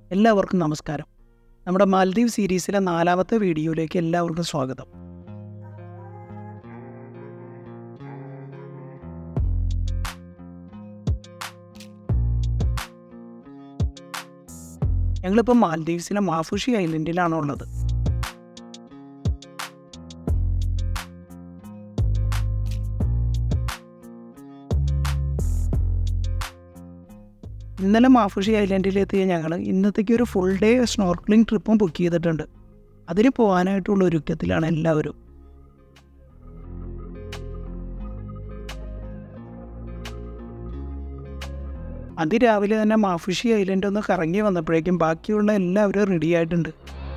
എല്ലാവർക്കും നമസ്കാരം നമ്മുടെ മാലദ്വീപ് സീരീസിലെ നാലാമത്തെ വീഡിയോയിലേക്ക് എല്ലാവർക്കും സ്വാഗതം ഞങ്ങളിപ്പോൾ മാലദ്വീപ്സിലെ മാഫുഷി ഐലൻഡിലാണ് ഉള്ളത് ഇന്നലെ മാഫുഷി ഐലൻഡിലെത്തിയ ഞങ്ങൾ ഇന്നത്തേക്ക് ഒരു ഫുൾ ഡേ സ്നോർക്ലിംഗ് ട്രിപ്പും ബുക്ക് ചെയ്തിട്ടുണ്ട് അതിന് പോകാനായിട്ടുള്ള ഒരുക്കത്തിലാണ് എല്ലാവരും അതിരാവിലെ തന്നെ മാഫുഷി ഐലൻഡ് ഒന്ന് കറങ്ങി വന്നപ്പോഴേക്കും ബാക്കിയുള്ള എല്ലാവരും റെഡി ആയിട്ടുണ്ട്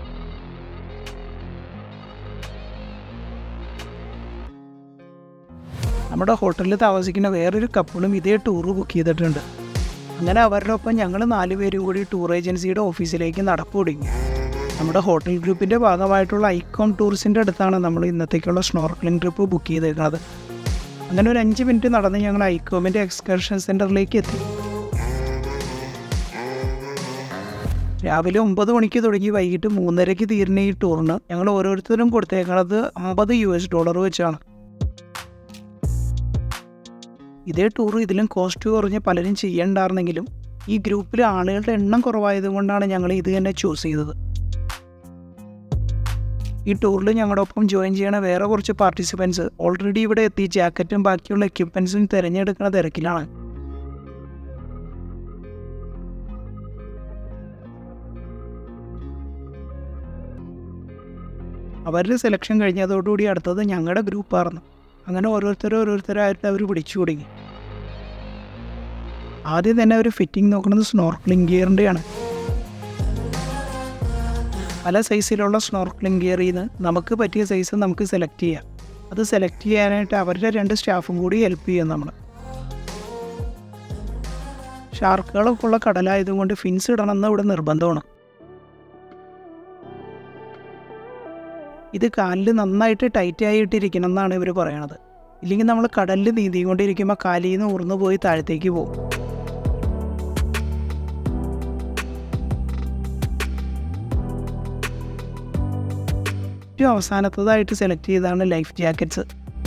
നമ്മുടെ ഹോട്ടലിൽ താമസിക്കുന്ന വേറൊരു കപ്പിളും ഇതേ ടൂർ ബുക്ക് ചെയ്തിട്ടുണ്ട് അങ്ങനെ അവരുടെ ഒപ്പം ഞങ്ങൾ നാല് പേരും കൂടി ടൂർ ഏജൻസിയുടെ ഓഫീസിലേക്ക് നടപ്പ് തുടങ്ങി നമ്മുടെ ഹോട്ടൽ ഗ്രൂപ്പിൻ്റെ ഭാഗമായിട്ടുള്ള ഐക്കോൺ ടൂറിസ്റ്റിൻ്റെ അടുത്താണ് നമ്മൾ ഇന്നത്തേക്കുള്ള സ്നോർക്ലിംഗ് ട്രിപ്പ് ബുക്ക് ചെയ്തേക്കുന്നത് അങ്ങനെ ഒരു അഞ്ച് മിനിറ്റ് നടന്ന് ഞങ്ങൾ ഐക്കോമിൻ്റെ എക്സ്കർഷൻ സെൻറ്ററിലേക്ക് എത്തി രാവിലെ ഒമ്പത് മണിക്ക് തുടങ്ങി വൈകിട്ട് മൂന്നരയ്ക്ക് തീരുന്ന ഈ ടൂറിന് ഞങ്ങൾ ഓരോരുത്തരും കൊടുത്തേക്കുന്നത് അമ്പത് യു എസ് ഡോളർ വെച്ചാണ് ഇതേ ടൂർ ഇതിലും കോസ്റ്റ് കുറഞ്ഞ് പലരും ചെയ്യണ്ടായിരുന്നെങ്കിലും ഈ ഗ്രൂപ്പിൽ ആളുകളുടെ എണ്ണം കുറവായതുകൊണ്ടാണ് ഞങ്ങൾ ഇത് തന്നെ ചൂസ് ചെയ്തത് ഈ ടൂറിൽ ഞങ്ങളുടെ ഒപ്പം ജോയിൻ ചെയ്യണ വേറെ കുറച്ച് പാർട്ടിസിപ്പൻസ് ഓൾറെഡി ഇവിടെ എത്തി ജാക്കറ്റും ബാക്കിയുള്ള എക്യുപ്മെൻസും തിരഞ്ഞെടുക്കുന്ന തിരക്കിലാണ് അവരുടെ സെലക്ഷൻ കഴിഞ്ഞതോടുകൂടി അടുത്തത് ഞങ്ങളുടെ ഗ്രൂപ്പായിരുന്നു അങ്ങനെ ഓരോരുത്തരും ഓരോരുത്തരായിട്ട് അവർ പിടിച്ചു തുടങ്ങി ആദ്യം തന്നെ അവർ ഫിറ്റിംഗ് നോക്കുന്നത് സ്നോർക്ലിംഗ് ഗിയറിൻ്റെയാണ് പല സൈസിലുള്ള സ്നോർക്ലിംഗ് ഗിയറിൽ നിന്ന് നമുക്ക് പറ്റിയ സൈസ് നമുക്ക് സെലക്ട് ചെയ്യാം അത് സെലക്ട് ചെയ്യാനായിട്ട് അവരുടെ രണ്ട് സ്റ്റാഫും കൂടി ഹെൽപ്പ് ചെയ്യും നമ്മൾ ഷാർക്കുകളൊക്കെ ഉള്ള കടലായതുകൊണ്ട് ഫിൻസ് ഇടണമെന്ന് ഇവിടെ നിർബന്ധമാണ് ഇത് കാലിൽ നന്നായിട്ട് ടൈറ്റ് ആയിട്ടിരിക്കണം എന്നാണ് ഇവർ പറയണത് ഇല്ലെങ്കിൽ നമ്മൾ കടലിൽ നീന്തിക്കൊണ്ടിരിക്കുമ്പോൾ കാലിൽ നിന്ന് ഊർന്നു പോയി താഴത്തേക്ക് പോകും ഏറ്റവും അവസാനത്തതായിട്ട് സെലക്ട് ചെയ്തതാണ് ലൈഫ് ജാക്കറ്റ്സ്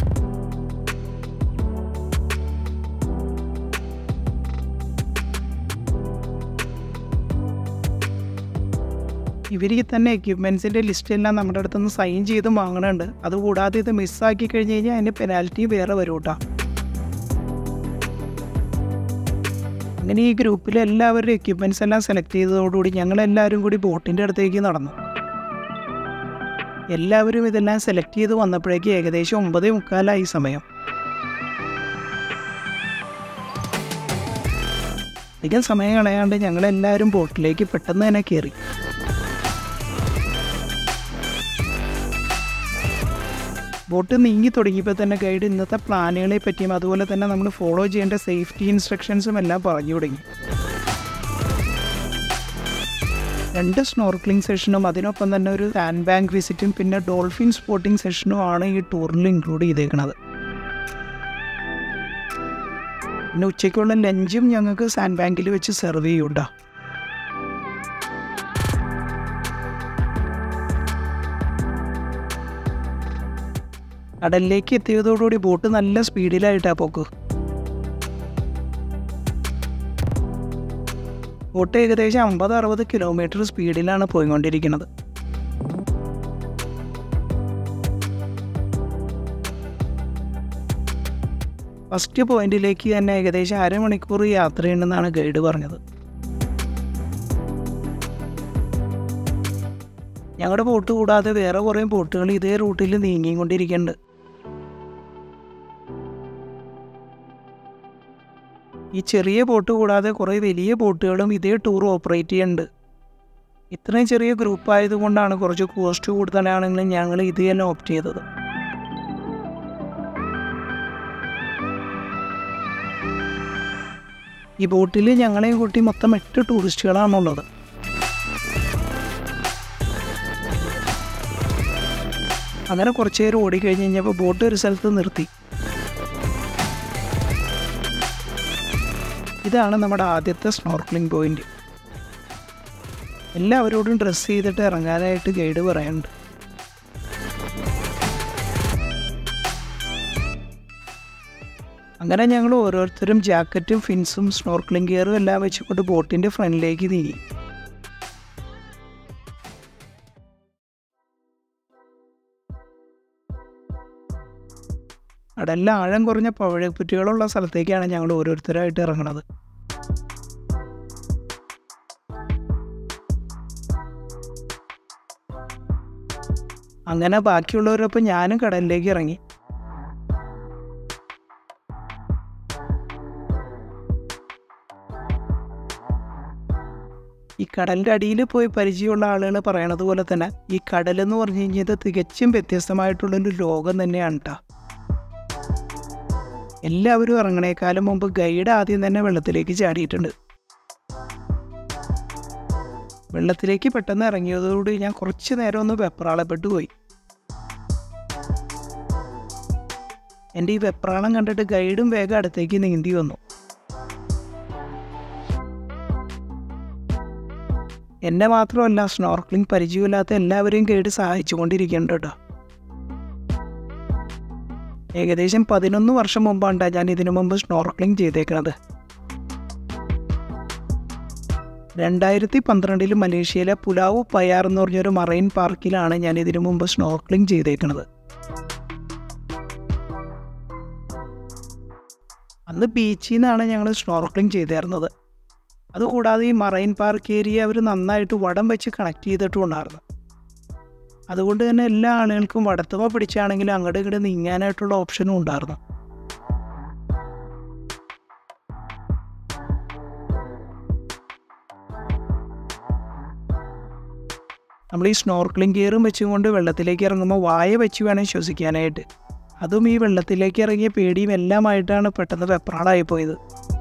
ഇവർ ഈ തന്നെ എക്യുപ്മെൻസിൻ്റെ ലിസ്റ്റെല്ലാം നമ്മുടെ അടുത്ത് നിന്ന് സൈൻ ചെയ്ത് വാങ്ങണുണ്ട് അതുകൂടാതെ ഇത് മിസ്സാക്കി കഴിഞ്ഞ് കഴിഞ്ഞാൽ അതിൻ്റെ പെനാൽറ്റി വേറെ വരും കേട്ടോ അങ്ങനെ ഈ ഗ്രൂപ്പിൽ എല്ലാവരുടെ എക്യുപ്മെൻസ് എല്ലാം സെലക്ട് ചെയ്തതോടുകൂടി ഞങ്ങളെല്ലാവരും കൂടി ബോട്ടിൻ്റെ അടുത്തേക്ക് നടന്നു എല്ലാവരും ഇതെല്ലാം സെലക്ട് ചെയ്ത് വന്നപ്പോഴേക്ക് ഏകദേശം ഒമ്പതേ മുക്കാലായി സമയം അധികം സമയം കളയാണ്ട് ഞങ്ങളെല്ലാവരും ബോട്ടിലേക്ക് പെട്ടെന്ന് തന്നെ കയറി ബോട്ട് നീങ്ങി തുടങ്ങിയപ്പോൾ തന്നെ ഗൈഡ് ഇന്നത്തെ പ്ലാനുകളെ പറ്റിയും അതുപോലെ തന്നെ നമ്മൾ ഫോളോ ചെയ്യേണ്ട സേഫ്റ്റി ഇൻസ്ട്രക്ഷൻസും എല്ലാം പറഞ്ഞു തുടങ്ങി രണ്ട് സ്നോർക്ലിംഗ് സെഷനും അതിനൊപ്പം തന്നെ ഒരു സാൻഡ് ബാങ്ക് വിസിറ്റും പിന്നെ ഡോൾഫിൻ സ്പോട്ടിംഗ് സെഷനും ആണ് ഈ ടൂറിൽ ഇൻക്ലൂഡ് ചെയ്തേക്കുന്നത് പിന്നെ ഉച്ചയ്ക്കുള്ള ലഞ്ചും ഞങ്ങൾക്ക് സാൻഡ് ബാങ്കിൽ വെച്ച് സെർവ് ചെയ്യൂട്ടോ കടലിലേക്ക് എത്തിയതോടുകൂടി ബോട്ട് നല്ല സ്പീഡിലായിട്ടാണ് പോക്ക് ബോട്ട് ഏകദേശം അമ്പത് അറുപത് കിലോമീറ്റർ സ്പീഡിലാണ് പോയിക്കൊണ്ടിരിക്കുന്നത് ഫസ്റ്റ് പോയിന്റിലേക്ക് തന്നെ ഏകദേശം അരമണിക്കൂർ യാത്രയുണ്ടെന്നാണ് ഗൈഡ് പറഞ്ഞത് ഞങ്ങളുടെ ബോട്ട് കൂടാതെ വേറെ കുറേ ബോട്ടുകൾ ഇതേ റൂട്ടിൽ നീങ്ങിക്കൊണ്ടിരിക്കുന്നുണ്ട് ഈ ചെറിയ ബോട്ട് കൂടാതെ കുറേ വലിയ ബോട്ടുകളും ഇതേ ടൂർ ഓപ്പറേറ്റ് ചെയ്യുന്നുണ്ട് ഇത്രയും ചെറിയ ഗ്രൂപ്പ് ആയതുകൊണ്ടാണ് കുറച്ച് കോസ്റ്റ് കൂടുതലാണെങ്കിലും ഞങ്ങൾ ഇത് തന്നെ ഓപ്റ്റ് ചെയ്തത് ഈ ബോട്ടിൽ ഞങ്ങളെയും കൂട്ടി മൊത്തം എട്ട് ടൂറിസ്റ്റുകളാണുള്ളത് അങ്ങനെ കുറച്ച് നേരം ഓടിക്കഴിഞ്ഞ് കഴിഞ്ഞപ്പോൾ ബോട്ട് ഒരു സ്ഥലത്ത് നിർത്തി ഇതാണ് നമ്മുടെ ആദ്യത്തെ സ്നോർക്ലിംഗ് പോയിന്റ് എല്ലാവരോടും ഡ്രസ്സ് ചെയ്തിട്ട് ഇറങ്ങാനായിട്ട് ഗൈഡ് പറയുന്നുണ്ട് അങ്ങനെ ഞങ്ങൾ ഓരോരുത്തരും ജാക്കറ്റും ഫിൻസും സ്നോർക്ലിംഗ് ഗിയറും എല്ലാം വെച്ചുകൊണ്ട് ബോട്ടിൻ്റെ ഫ്രണ്ടിലേക്ക് നീങ്ങി അടെല്ലാം ആഴം കുറഞ്ഞ പവഴക്കുറ്റികളുള്ള സ്ഥലത്തേക്കാണ് ഞങ്ങൾ ഓരോരുത്തരായിട്ട് ഇറങ്ങുന്നത് അങ്ങനെ ബാക്കിയുള്ളവരൊപ്പം ഞാനും കടലിലേക്ക് ഇറങ്ങി ഈ കടലിൻ്റെ അടിയിൽ പോയി പരിചയമുള്ള ആളുകൾ പറയണത് പോലെ തന്നെ ഈ കടലെന്ന് പറഞ്ഞു കഴിഞ്ഞാൽ തികച്ചും വ്യത്യസ്തമായിട്ടുള്ളൊരു ലോകം തന്നെയാണ് കേട്ടോ എല്ലാവരും ഇറങ്ങണേക്കാളും മുമ്പ് ഗൈഡ് ആദ്യം തന്നെ വെള്ളത്തിലേക്ക് ചാടിയിട്ടുണ്ട് വെള്ളത്തിലേക്ക് പെട്ടെന്ന് ഇറങ്ങിയതോടുകൂടി ഞാൻ കുറച്ച് നേരം ഒന്ന് വെപ്രാളപ്പെട്ടു പോയി എൻ്റെ ഈ വെപ്രാളം കണ്ടിട്ട് ഗൈഡും വേഗം അടുത്തേക്ക് നീന്തി വന്നു എന്നെ മാത്രമല്ല സ്നോർക്ലിംഗ് പരിചയമില്ലാത്ത എല്ലാവരെയും ഗൈഡ് സഹായിച്ചുകൊണ്ടിരിക്കുന്നുണ്ട് കേട്ടോ ഏകദേശം പതിനൊന്ന് വർഷം മുമ്പാണ് ഞാൻ ഇതിനു മുമ്പ് സ്നോർക്ലിംഗ് ചെയ്തേക്കുന്നത് രണ്ടായിരത്തി പന്ത്രണ്ടിൽ മലേഷ്യയിലെ പുലാവു പയാർ എന്ന് പറഞ്ഞൊരു മറൈൻ പാർക്കിലാണ് ഞാൻ ഇതിനു മുമ്പ് സ്നോർക്ലിംഗ് ചെയ്തേക്കുന്നത് അന്ന് ബീച്ചിൽ നിന്നാണ് ഞങ്ങൾ സ്നോർക്ലിംഗ് ചെയ്തിരുന്നത് അതുകൂടാതെ ഈ മറൈൻ പാർക്ക് ഏരിയ അവർ നന്നായിട്ട് വടം വെച്ച് കണക്ട് ചെയ്തിട്ടുണ്ടായിരുന്നു അതുകൊണ്ട് തന്നെ എല്ലാ ആളുകൾക്കും വടത്തുമ പിടിച്ചാണെങ്കിലും അങ്ങോട്ട് ഇങ്ങോട്ട് നീങ്ങാനായിട്ടുള്ള ഓപ്ഷനും ഉണ്ടായിരുന്നു നമ്മൾ ഈ സ്നോർക്ലിംഗ് ഗിയറും വെച്ചുകൊണ്ട് വെള്ളത്തിലേക്ക് ഇറങ്ങുമ്പോൾ വായ വെച്ച് വേണം ശ്വസിക്കാനായിട്ട് അതും ഈ വെള്ളത്തിലേക്ക് ഇറങ്ങിയ പേടിയും എല്ലാമായിട്ടാണ് പെട്ടെന്ന് വെപ്രാളായി പോയത്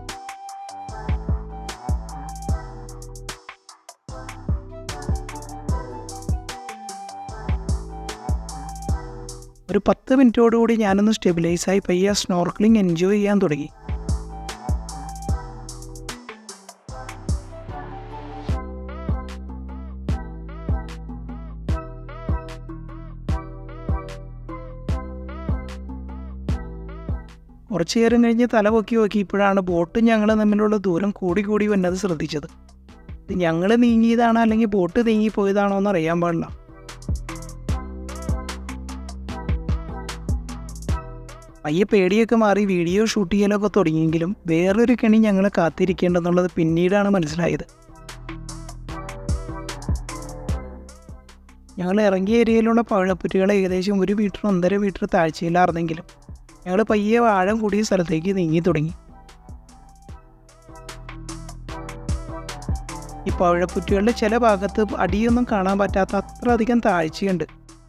ഒരു പത്ത് മിനിറ്റോടുകൂടി ഞാനൊന്ന് സ്റ്റെബിലൈസായി പയ്യെ സ്നോർക്ലിംഗ് എൻജോയ് ചെയ്യാൻ തുടങ്ങി കുറച്ചു നേരം കഴിഞ്ഞ് തല പൊക്കി നോക്കിയപ്പോഴാണ് ബോട്ടും ഞങ്ങൾ തമ്മിലുള്ള ദൂരം കൂടി കൂടി വന്നത് ശ്രദ്ധിച്ചത് ഇത് ഞങ്ങൾ നീങ്ങിയതാണോ അല്ലെങ്കിൽ ബോട്ട് നീങ്ങിപ്പോയതാണോ എന്ന് അറിയാൻ പാടില്ല പയ്യെ പേടിയൊക്കെ മാറി വീഡിയോ ഷൂട്ട് ചെയ്യാനൊക്കെ തുടങ്ങിയെങ്കിലും വേറൊരു കെണി ഞങ്ങൾ കാത്തിരിക്കേണ്ടെന്നുള്ളത് പിന്നീടാണ് മനസ്സിലായത് ഞങ്ങൾ ഇറങ്ങിയ ഏരിയയിലുള്ള പഴപ്പുറ്റുകൾ ഏകദേശം ഒരു മീറ്റർ ഒന്നര മീറ്റർ താഴ്ചയിലായിരുന്നെങ്കിലും ഞങ്ങൾ പയ്യെ ആഴം കൂടിയ സ്ഥലത്തേക്ക് നീങ്ങി തുടങ്ങി ഈ പഴപ്പുറ്റുകളുടെ ചില ഭാഗത്ത് അടിയൊന്നും കാണാൻ പറ്റാത്ത അത്രയധികം താഴ്ചയുണ്ട്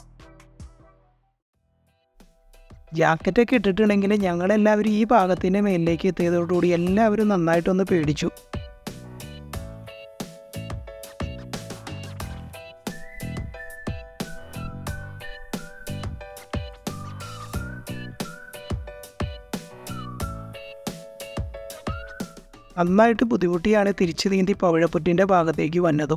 ജാക്കറ്റൊക്കെ ഇട്ടിട്ടുണ്ടെങ്കിൽ ഞങ്ങളെല്ലാവരും ഈ ഭാഗത്തിൻ്റെ മേലിലേക്ക് എത്തിയതോടുകൂടി എല്ലാവരും നന്നായിട്ടൊന്ന് പേടിച്ചു നന്നായിട്ട് ബുദ്ധിമുട്ടിയാണ് തിരിച്ചു നീന്തി പവിഴപ്പുറ്റിൻ്റെ ഭാഗത്തേക്ക് വന്നതും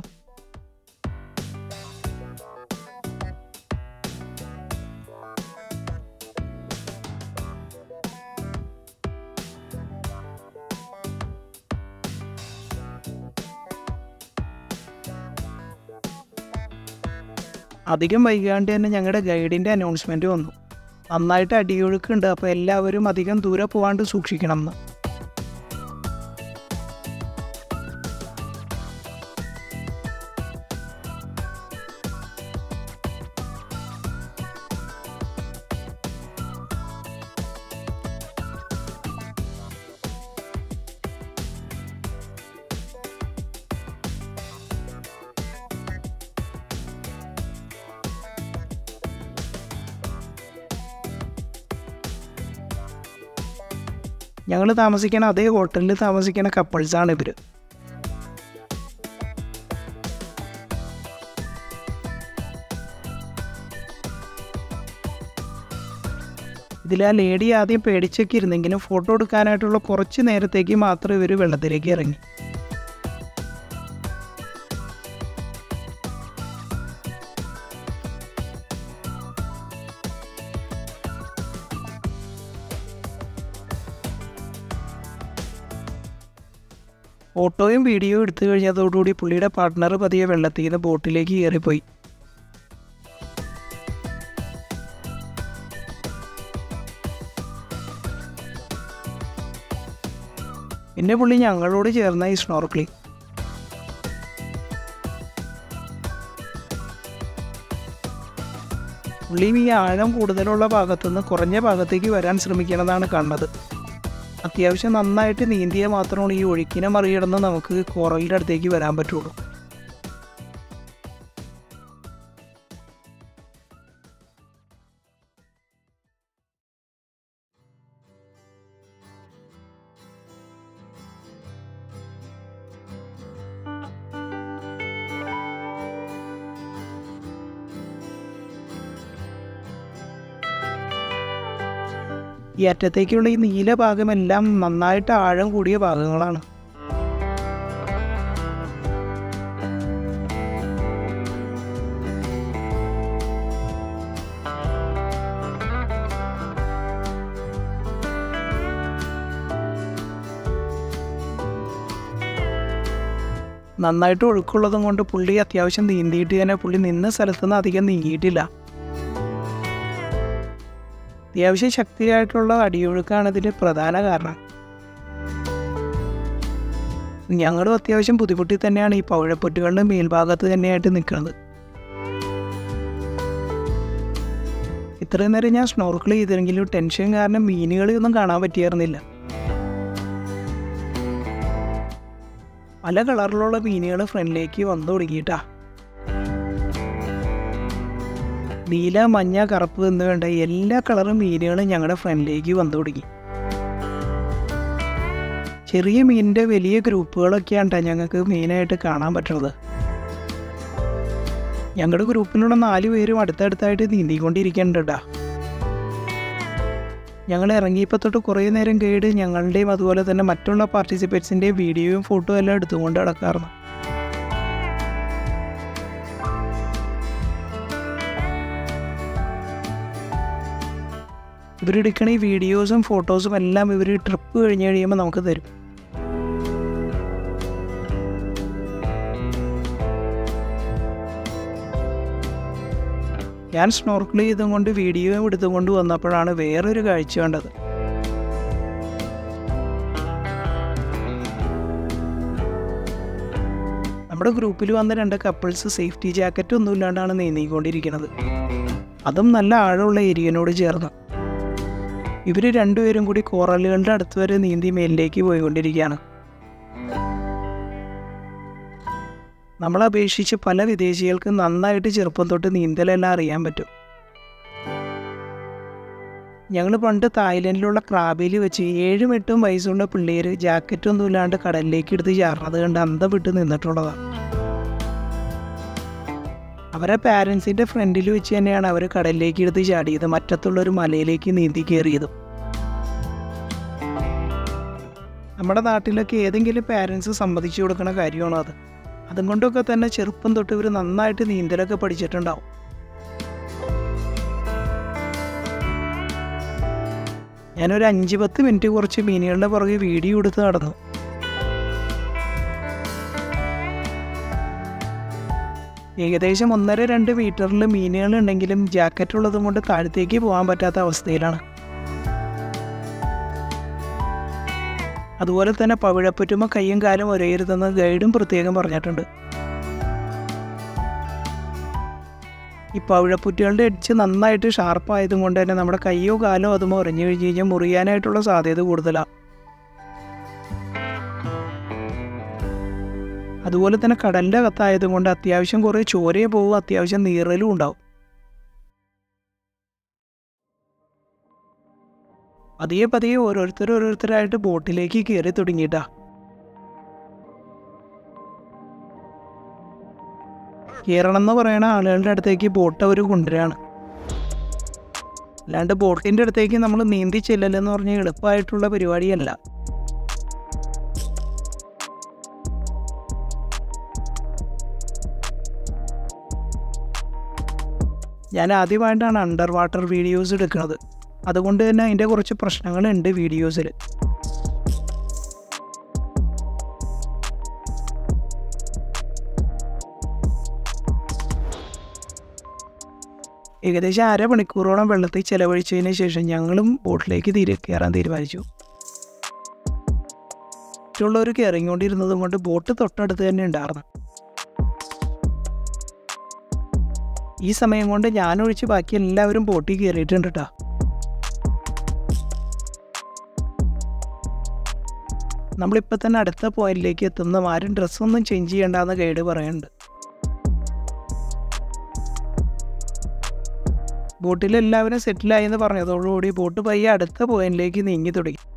അധികം വൈകാണ്ട് തന്നെ ഞങ്ങളുടെ ഗൈഡിൻ്റെ അനൗൺസ്മെൻറ്റ് വന്നു നന്നായിട്ട് അടിയൊഴുക്കുണ്ട് അപ്പോൾ എല്ലാവരും അധികം ദൂരെ പോകാണ്ട് സൂക്ഷിക്കണം എന്ന് ഞങ്ങൾ താമസിക്കണ അതേ ഹോട്ടലിൽ താമസിക്കുന്ന കപ്പിൾസാണ് ഇവർ ഇതിൽ ആ ലേഡി ആദ്യം പേടിച്ചൊക്കെ ഇരുന്നെങ്കിലും ഫോട്ടോ എടുക്കാനായിട്ടുള്ള കുറച്ച് നേരത്തേക്ക് മാത്രം ഇവർ വെള്ളത്തിലേക്ക് ഇറങ്ങി ഫോട്ടോയും വീഡിയോയും എടുത്തു കഴിഞ്ഞതോടുകൂടി പുള്ളിയുടെ പാർട്ട്ണർ പതിയെ വെള്ളത്തിൽ നിന്ന് ബോട്ടിലേക്ക് കയറിപ്പോയി പിന്നെ പുള്ളി ഞങ്ങളോട് ചേർന്ന ഈ സ്നോർക്ലിംഗ് പുള്ളിയും ഈ ആഴം കൂടുതലുള്ള ഭാഗത്തുനിന്ന് കുറഞ്ഞ ഭാഗത്തേക്ക് വരാൻ ശ്രമിക്കണതാണ് കണ്ടത് അത്യാവശ്യം നന്നായിട്ട് നീന്തിയാൽ മാത്രമാണ് ഈ ഒഴുക്കിനെ മറികടന്ന് നമുക്ക് കോറലിൻ്റെ അടുത്തേക്ക് വരാൻ പറ്റുള്ളൂ ഈ അറ്റത്തേക്കുള്ള ഈ നീല ഭാഗമെല്ലാം നന്നായിട്ട് ആഴം കൂടിയ ഭാഗങ്ങളാണ് നന്നായിട്ട് ഒഴുക്കുള്ളതും കൊണ്ട് പുള്ളി അത്യാവശ്യം നീന്തിയിട്ട് തന്നെ പുള്ളി നിന്ന സ്ഥലത്ത് നിന്ന് അധികം നീങ്ങിയിട്ടില്ല അത്യാവശ്യം ശക്തിയായിട്ടുള്ള അടിയൊഴുക്കാണ് ഇതിന് പ്രധാന കാരണം ഞങ്ങളും അത്യാവശ്യം ബുദ്ധിമുട്ടി തന്നെയാണ് ഈ പവിഴപ്പൊറ്റുകളുടെ മേൽഭാഗത്ത് തന്നെയായിട്ട് നിൽക്കുന്നത് ഇത്രയും നേരം ഞാൻ സ്നോർക്കിൾ ചെയ്തിരുന്നെങ്കിലും ടെൻഷൻ കാരണം മീനുകളെയൊന്നും കാണാൻ പറ്റിയായിരുന്നില്ല പല കളറിലുള്ള മീനുകൾ ഫ്രണ്ടിലേക്ക് വന്നു തുടങ്ങിയിട്ടാ നീല മഞ്ഞ കറുപ്പ് എന്ന് വേണ്ട എല്ലാ കളറും മീനുകളും ഞങ്ങളുടെ ഫ്രണ്ടിലേക്ക് വന്നു തുടങ്ങി ചെറിയ മീനിൻ്റെ വലിയ ഗ്രൂപ്പുകളൊക്കെയാണ് ട്ടോ ഞങ്ങൾക്ക് മെയിനായിട്ട് കാണാൻ പറ്റുന്നത് ഞങ്ങളുടെ ഗ്രൂപ്പിലുള്ള നാല് പേരും അടുത്തടുത്തായിട്ട് നീന്തിക്കൊണ്ടിരിക്കുന്നുണ്ടാ ഞങ്ങൾ ഇറങ്ങിയപ്പോൾ തൊട്ട് കുറേ നേരം ഗൈഡ് ഞങ്ങളുടെയും അതുപോലെ തന്നെ മറ്റുള്ള പാർട്ടിസിപ്പേറ്റ്സിൻ്റെയും വീഡിയോയും ഫോട്ടോ എല്ലാം എടുത്തുകൊണ്ട് നടക്കാറുണ്ട് ഇവരെടുക്കണ ഈ വീഡിയോസും ഫോട്ടോസും എല്ലാം ഇവർ ട്രിപ്പ് കഴിഞ്ഞ് കഴിയുമ്പോൾ നമുക്ക് തരും ഞാൻ സ്നോർക്കിൾ ചെയ്തും കൊണ്ട് വീഡിയോ എടുത്തും കൊണ്ട് വന്നപ്പോഴാണ് വേറൊരു കാഴ്ച കണ്ടത് നമ്മുടെ ഗ്രൂപ്പിൽ വന്ന രണ്ട് കപ്പിൾസ് സേഫ്റ്റി ജാക്കറ്റ് ഒന്നും ഇല്ലാണ്ടാണ് നീന്തിക്കൊണ്ടിരിക്കുന്നത് അതും നല്ല ആഴമുള്ള ഏരിയനോട് ചേർന്ന് ഇവർ രണ്ടുപേരും കൂടി കോറലുകളുടെ അടുത്ത് വരെ നീന്തി മേലിലേക്ക് പോയിക്കൊണ്ടിരിക്കുകയാണ് നമ്മളെ അപേക്ഷിച്ച് പല വിദേശികൾക്ക് നന്നായിട്ട് ചെറുപ്പം തൊട്ട് നീന്തലെല്ലാം അറിയാൻ പറ്റും ഞങ്ങൾ പണ്ട് തായ്ലൻഡിലുള്ള ക്രാബിൽ വെച്ച് ഏഴും എട്ടും വയസ്സുള്ള പിള്ളേർ ജാക്കറ്റൊന്നും ഇല്ലാണ്ട് കടലിലേക്ക് എടുത്ത് ചാടുന്നത് കണ്ട് അന്തം വിട്ട് നിന്നിട്ടുള്ളതാണ് അവരെ പാരൻസിൻ്റെ ഫ്രണ്ടിൽ വെച്ച് തന്നെയാണ് അവർ കടലിലേക്ക് എടുത്ത് ചാടിയത് മറ്റത്തുള്ള ഒരു മലയിലേക്ക് നീന്തി കയറിയതും നമ്മുടെ നാട്ടിലൊക്കെ ഏതെങ്കിലും പാരൻസ് സമ്മതിച്ചു കൊടുക്കുന്ന കാര്യമാണോ അത് അതും കൊണ്ടൊക്കെ തന്നെ ചെറുപ്പം തൊട്ട് ഇവർ നന്നായിട്ട് നീന്തലൊക്കെ പഠിച്ചിട്ടുണ്ടാവും ഞാനൊരു അഞ്ച് പത്ത് മിനിറ്റ് കുറച്ച് മീനുകളുടെ പുറകെ വീഡിയോ എടുത്ത് നടന്നു ഏകദേശം ഒന്നര രണ്ട് മീറ്ററിൽ മീനുകൾ ഉണ്ടെങ്കിലും ജാക്കറ്റ് ഉള്ളതും കൊണ്ട് താഴത്തേക്ക് പോകാൻ പറ്റാത്ത അവസ്ഥയിലാണ് അതുപോലെ തന്നെ പവിഴപ്പറ്റുമ്പോൾ കയ്യും കാലും ഒരേരുതെന്ന് ഗൈഡും പ്രത്യേകം പറഞ്ഞിട്ടുണ്ട് ഈ പവിഴപ്പുറ്റുകളുടെ എഡ്ജ് നന്നായിട്ട് ഷാർപ്പായതും കൊണ്ട് തന്നെ നമ്മുടെ കയ്യോ കാലോ അതുമോ ഉറഞ്ഞു കഴിഞ്ഞ് കഴിഞ്ഞാൽ മുറിയാനായിട്ടുള്ള സാധ്യത കൂടുതലാണ് അതുപോലെ തന്നെ കടലിൻ്റെ അകത്തായതും കൊണ്ട് അത്യാവശ്യം കുറേ ചോരയെ പോകും അത്യാവശ്യം നീറലും ഉണ്ടാവും പതിയെ പതിയെ ഓരോരുത്തർ ഓരോരുത്തരായിട്ട് ബോട്ടിലേക്ക് കയറി തുടങ്ങിയിട്ടാ കയറണം എന്ന് പറയണ ആളുകളുടെ അടുത്തേക്ക് ബോട്ട് അവർ കൊണ്ടുവരികയാണ് അല്ലാണ്ട് ബോട്ടിൻ്റെ അടുത്തേക്ക് നമ്മൾ നീന്തി ചെല്ലലെന്ന് പറഞ്ഞാൽ എളുപ്പമായിട്ടുള്ള പരിപാടിയല്ല ഞാൻ ആദ്യമായിട്ടാണ് അണ്ടർ വാട്ടർ വീഡിയോസ് എടുക്കുന്നത് അതുകൊണ്ട് തന്നെ അതിൻ്റെ കുറച്ച് പ്രശ്നങ്ങളുണ്ട് വീഡിയോസിൽ ഏകദേശം അരമണിക്കൂറോളം വെള്ളത്തിൽ ചിലവഴിച്ചതിന് ശേഷം ഞങ്ങളും ബോട്ടിലേക്ക് തീരെ കയറാൻ തീരുമാനിച്ചു മറ്റുള്ളവർ കയറിക്കൊണ്ടിരുന്നതും കൊണ്ട് ബോട്ട് തൊട്ടടുത്ത് തന്നെ ഉണ്ടായിരുന്നു ഈ സമയം കൊണ്ട് ഞാനൊഴിച്ച് ബാക്കി എല്ലാവരും ബോട്ടിൽ കയറിയിട്ടുണ്ട് കേട്ടോ നമ്മളിപ്പോൾ തന്നെ അടുത്ത പോയിന്റിലേക്ക് എത്തുന്ന ആരും ഡ്രസ്സൊന്നും ചേഞ്ച് ചെയ്യണ്ടെന്ന് ഗൈഡ് പറയുന്നുണ്ട് ബോട്ടിൽ എല്ലാവരും സെറ്റിലായി എന്ന് പറഞ്ഞതോടുകൂടി ബോട്ട് പയ്യെ അടുത്ത പോയിന്റിലേക്ക് നീങ്ങി തുടങ്ങി